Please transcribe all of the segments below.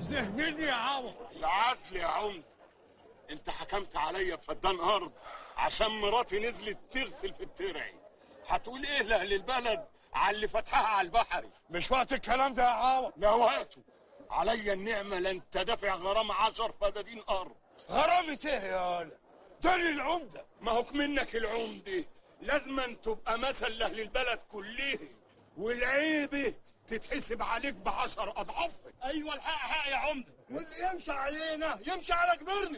عاوزاه مني يا عوض العدل يا عمد انت حكمت عليا بفدان ارض عشان مراتي نزلت تغسل في الترعي هتقول ايه لاهل البلد على اللي فتحها على البحري مش وقت الكلام ده يا عوض لا وقته عليا النعمة لن تدفع غرام عشر فدادين أرض غرامة ايه يا ولا ده العمدة ما هوك منك العمدة لازما تبقى مثل لأهل البلد كلها والعيبة تتحسب عليك بعشر أضعافها ايوه الحق حق يا عمدة واللي يمشي علينا يمشي على كبرنا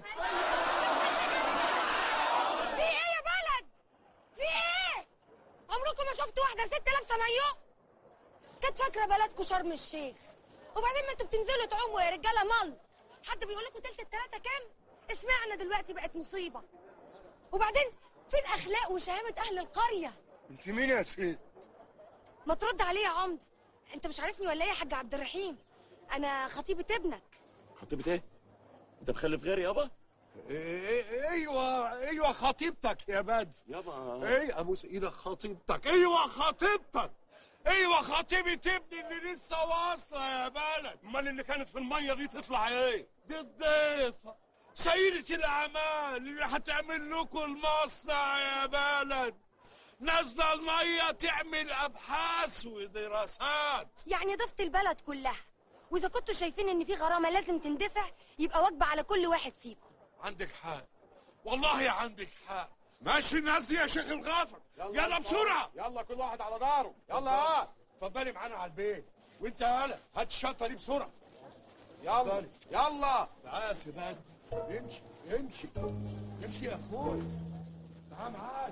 في ايه يا بلد؟ في ايه؟ عمركم ما شفتوا واحدة ست لابسة مايو؟ كانت فاكرة بلدكم شرم الشيخ وبعدين ما انتوا بتنزلوا تعوموا يا رجالة مل حد بيقول لكم تلت التلاتة كام؟ اشمعنى دلوقتي بقت مصيبة؟ وبعدين فين أخلاق وشهامة أهل القرية؟ انت مين يا سيد ما ترد عليه يا عمدة انت مش عارفني ولا ايه يا حاج عبد الرحيم؟ أنا خطيبة ابنك خطيبة ايه؟ انت مخلف غيري يابا؟ ايوه ايوه خطيبتك يا بدر يابا ايه ابوس ايدك خطيبتك ايوه خطيبتك ايوه خطيبة ابني اللي لسه واصلة يا بلد امال اللي كانت في المية دي تطلع ايه دي الضيفة سيدة الأعمال اللي هتعمل لكم المصنع يا بلد نازلة المية تعمل أبحاث ودراسات يعني ضفت البلد كلها وإذا كنتوا شايفين إن في غرامة لازم تندفع يبقى واجبة على كل واحد فيكم عندك حق والله عندك حق ماشي الناس دي يا شيخ الغافر يلا بسرعة يلا كل واحد على داره يلا ها اتفضلي معانا على البيت وانت يا هلا هات الشنطة دي بسرعة يلا يلا تعال يا سيدان امشي امشي امشي يا اخوي تعال معايا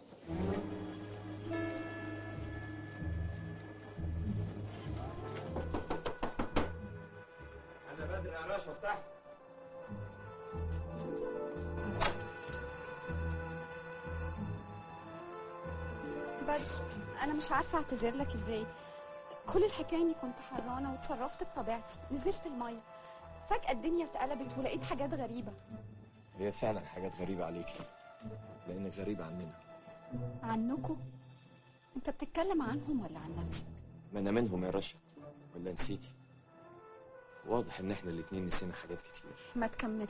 انا بدري يا راشا افتح بدر انا مش عارفه اعتذر لك ازاي كل الحكايه اني كنت حرانه وتصرفت بطبيعتي نزلت الميه فجاه الدنيا اتقلبت ولقيت حاجات غريبه هي فعلا حاجات غريبة عليكي لأنك غريبة عننا عنكم انت بتتكلم عنهم ولا عن نفسك ما أنا منهم يا رشا ولا نسيتي واضح إن إحنا الاتنين نسينا حاجات كتير ما تكمل